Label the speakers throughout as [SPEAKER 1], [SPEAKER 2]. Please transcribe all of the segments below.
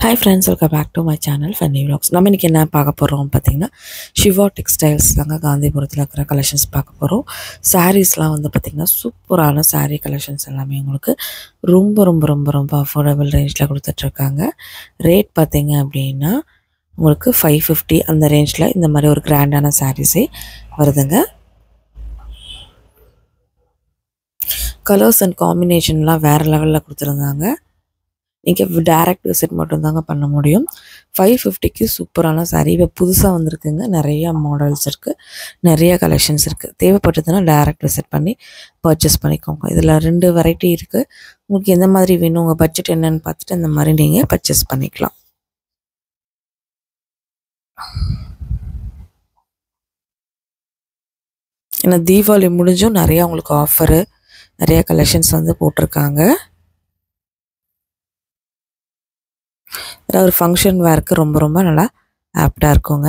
[SPEAKER 1] hi friends welcome back to my channel funny vlogs நம்ம இன்றைக்கி என்ன பார்க்க போகிறோம் பார்த்தீங்கன்னா சிவா டெக்ஸ்டைல்ஸ் தாங்க காந்திபுரத்தில் இருக்கிற கலெக்ஷன்ஸ் பார்க்க போகிறோம் சாரீஸ்லாம் வந்து பார்த்திங்கன்னா சூப்பரான saree கலெக்ஷன்ஸ் எல்லாமே உங்களுக்கு ரொம்ப ரொம்ப ரொம்ப ரொம்ப அஃபோர்டபுள் ரேஞ்சில் கொடுத்துட்ருக்காங்க ரேட் பார்த்தீங்க அப்படின்னா உங்களுக்கு ஃபைவ் ஃபிஃப்டி அந்த ரேஞ்சில் இந்த மாதிரி ஒரு கிராண்டான சாரீஸே வருதுங்க கலர்ஸ் அண்ட் காம்பினேஷன்லாம் வேறு லெவலில் கொடுத்துருந்தாங்க நீங்கள் டேரக்ட் விசிட் மட்டும்தாங்க பண்ண முடியும் ஃபைவ் ஃபிஃப்டிக்கு சூப்பரான saree இப்போ புதுசாக வந்திருக்குங்க நிறையா மாடல்ஸ் இருக்குது நிறைய கலெக்ஷன்ஸ் இருக்குது தேவைப்பட்டதுன்னா டேரக்ட் விசிட் பண்ணி பர்ச்சேஸ் பண்ணிக்கோங்க இதில் ரெண்டு வெரைட்டி இருக்குது உங்களுக்கு எந்த மாதிரி வேணும் உங்கள் பட்ஜெட் என்னன்னு பார்த்துட்டு இந்த மாதிரி நீங்கள் பர்ச்சேஸ் பண்ணிக்கலாம் ஏன்னா தீபாவளி முடிஞ்சும் நிறையா உங்களுக்கு ஆஃபரு நிறைய கலெக்ஷன்ஸ் வந்து போட்டிருக்காங்க ஏதாவது ஒரு ஃபங்க்ஷன் வேர்க்கு ரொம்ப ரொம்ப நல்லா ஆப்டாக இருக்குங்க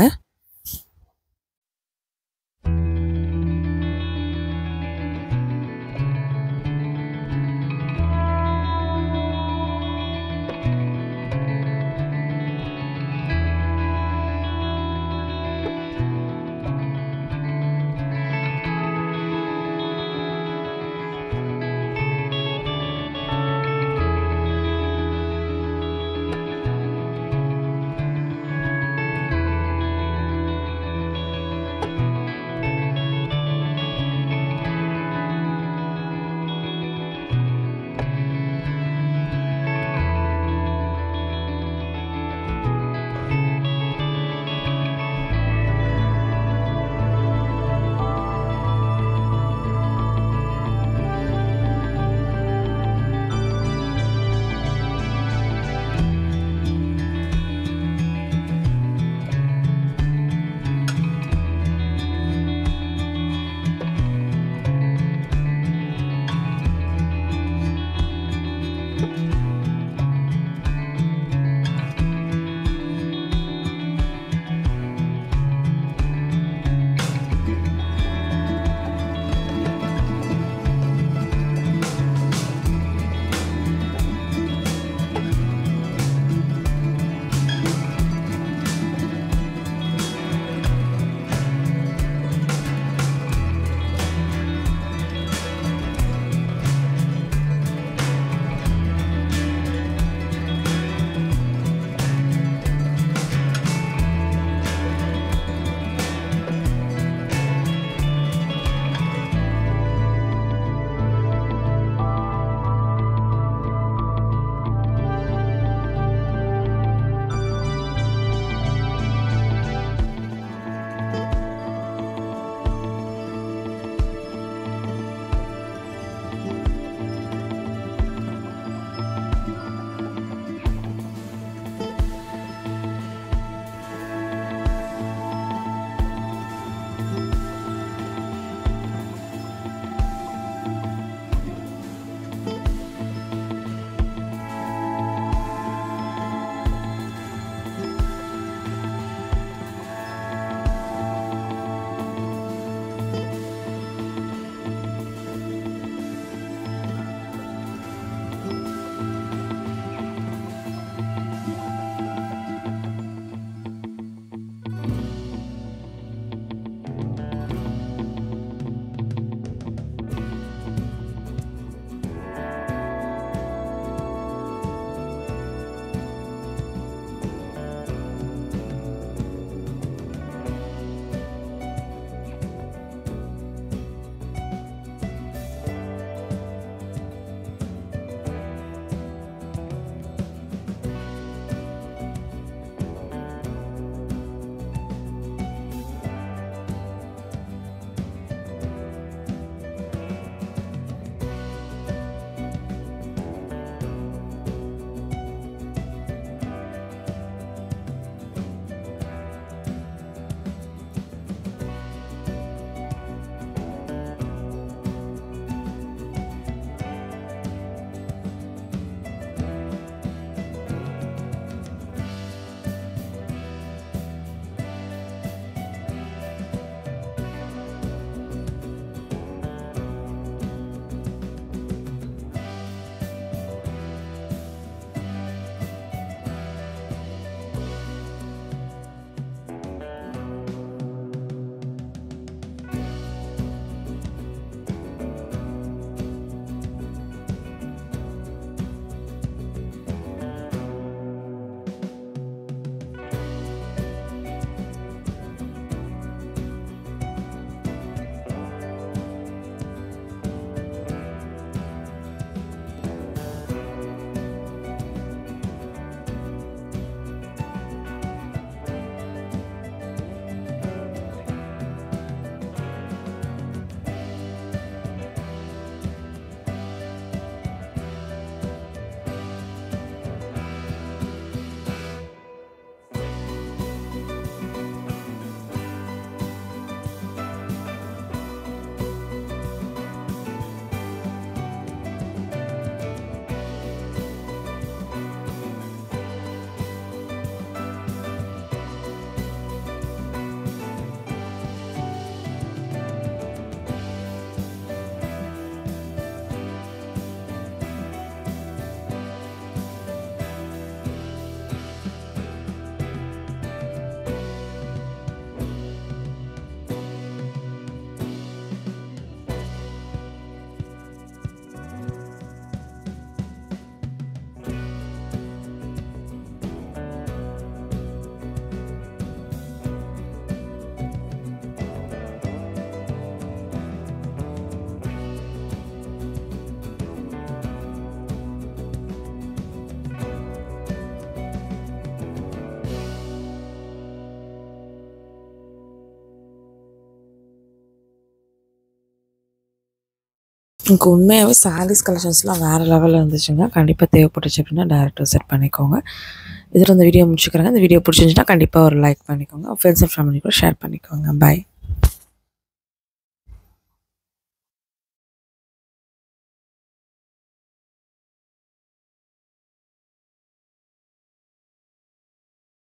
[SPEAKER 1] எனக்கு உண்மையாகவே சாரீஸ் கலெக்ஷன்ஸ்லாம் வேறு லெவலில் இருந்துச்சுங்க கண்டிப்பாக தேவைப்பட்டுச்சு அப்படின்னா டேரக்ட் செட் பண்ணிக்கோங்க இதில் இந்த வீடியோ முடிச்சுக்கிறேங்க இந்த வீடியோ பிடிச்சிருந்துச்சுன்னா கண்டிப்பாக ஒரு லைக் பண்ணிக்கோங்க ஃப்ரெண்ட்ஸ் அண்ட் ஃபேமிலி கூட ஷேர் பண்ணிக்கோங்க பாய்